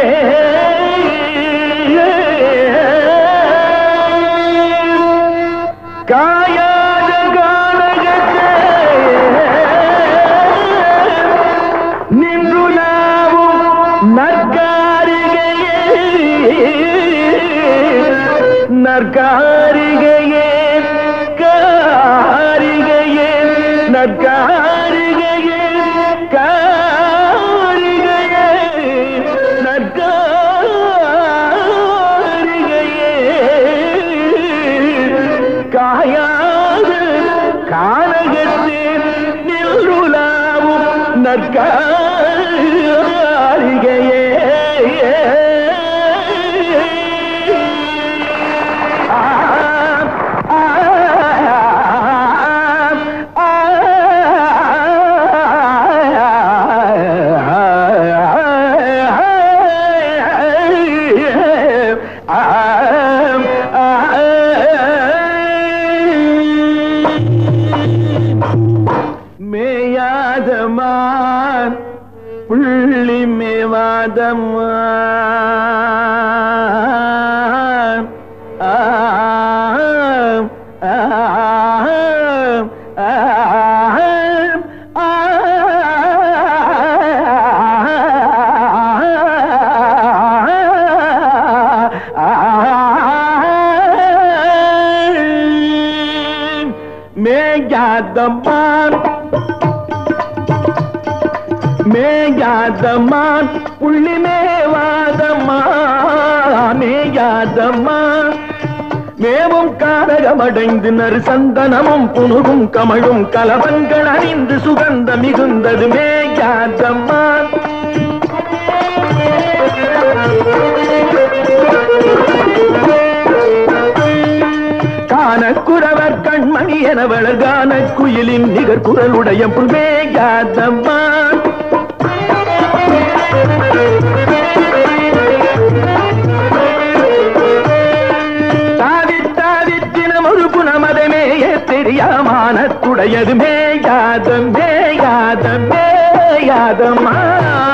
காயாத கானகத்தே நின்றுலாவும் நற்காரிகையே நற்காரிகையே காரிகையே நற்காரிகையே காரிகையே நற்காரிகையே காயாது கானகத்தில் நின்றுலாவும் நற்காரிகையே மேயாதமான் புள்ளி மேவாதமான் ஆம், ஆம், ஆம், ஆம். மேயாதமான் மேயாதமான் புள்ளி மேவாதம்மா மேயாதம்மா மேவும் காரகமடைந்து நறு சந்தனமும் புனுகும் கமழும் கலவன்கள் அணிந்து சுகந்த மிகுந்தது மேயாதம்மா கானக்குறவர் கண்மணி என வளர்கான குயிலின் நிகர் குரலுடைய புல்மேயாதம்மா தாவி தாவி தினம் ஒரு குணமதமேய தெரியாமானத்துடையது மேயாதம் மேயாதம் மேயாதம்மா